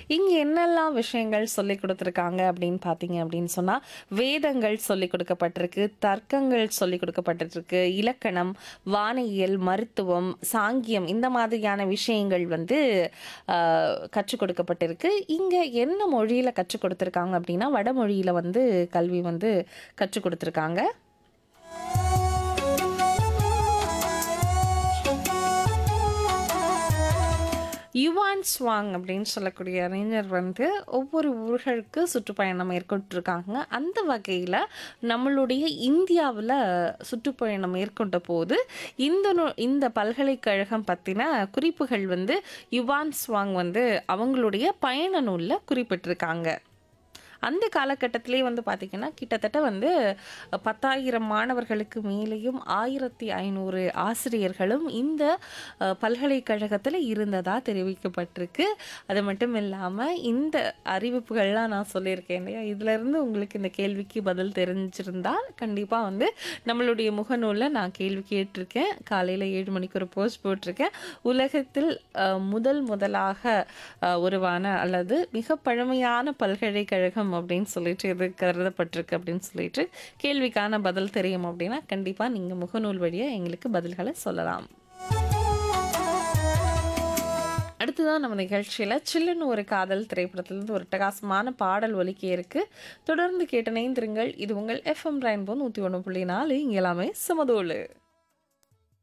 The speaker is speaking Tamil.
இங்கே என்னெல்லாம் விஷயங்கள் சொல்லி கொடுத்துருக்காங்க அப்படின்னு பார்த்தீங்க அப்படின்னு சொன்னால் வேதங்கள் சொல்லி கொடுக்கப்பட்டிருக்கு தர்க்கங்கள் சொல்லி கொடுக்கப்பட்டிருக்கு இலக்கணம் வானியல் மருத்துவம் சாங்கியம் இந்த மாதிரியான விஷயங்கள் வந்து ஆஹ், கற்றுக் கொடுக்கப்பட்டிருக்கு இங்கே என்ன மொழியில் கற்றுக் கொடுத்துருக்காங்க அப்படின்னா வடமொழியில் வந்து கல்வி வந்து கற்றுக் கொடுத்துருக்காங்க யுவான் ஸ்வாங் அப்படின்னு சொல்லக்கூடிய அறிஞர் வந்து ஒவ்வொரு ஊர்களுக்கு சுற்றுப்பயணம் மேற்கொண்டிருக்காங்க அந்த வகையில் நம்மளுடைய இந்தியாவில் சுற்றுப்பயணம் மேற்கொண்ட போது இந்த நு- இந்த பல்கலைக்கழகம் பற்றின குறிப்புகள் வந்து யுவான் ஸ்வாங் வந்து அவங்களுடைய பயண நூலில் குறிப்பிட்டிருக்காங்க அந்த காலகட்டத்திலே வந்து பார்த்திங்கன்னா கிட்டத்தட்ட வந்து பத்தாயிரம் மாணவர்களுக்கு மேலேயும் ஆயிரத்தி ஐநூறு ஆசிரியர்களும் இந்த அஹ், பல்கலைக்கழகத்தில் இருந்ததாக தெரிவிக்கப்பட்டிருக்கு அது மட்டும் இல்லாமல் இந்த அறிவிப்புகள்லாம் நான் சொல்லியிருக்கேன் இல்லையா இதிலிருந்து உங்களுக்கு இந்த கேள்விக்கு பதில் தெரிஞ்சிருந்தால் கண்டிப்பாக வந்து நம்மளுடைய முகநூலில் நான் கேள்வி கேட்டிருக்கேன் காலையில் ஏழு மணிக்கு ஒரு போஸ்ட் போட்டிருக்கேன் உலகத்தில் அஹ், முதல் முதலாக அஹ், உருவான அல்லது மிக பழமையான பல்கலைக்கழகம் அப்படின்னு சொல்லிட்டு எது கருதப்பட்டிருக்கு அப்படின்னு சொல்லிட்டு கேள்விக்கான பதில் தெரியும் அப்படின்னா கண்டிப்பாக நீங்கள் முகநூல் வழியாக எங்களுக்கு பதில்களை சொல்லலாம் அடுத்ததான் நம்ம நிகழ்ச்சியில் சில்லுன்னு ஒரு காதல் திரைப்படத்திலிருந்து ஒரு பிரகாசமான பாடல் ஒலிக்க இருக்கு தொடர்ந்து கேட்டு இணைந்திருங்கள் இது உங்கள் எஃப்எம் ரெயின்போ நூற்றி ஒன்று புள்ளி நாலு இங்கே எல்லாமே சமதோளு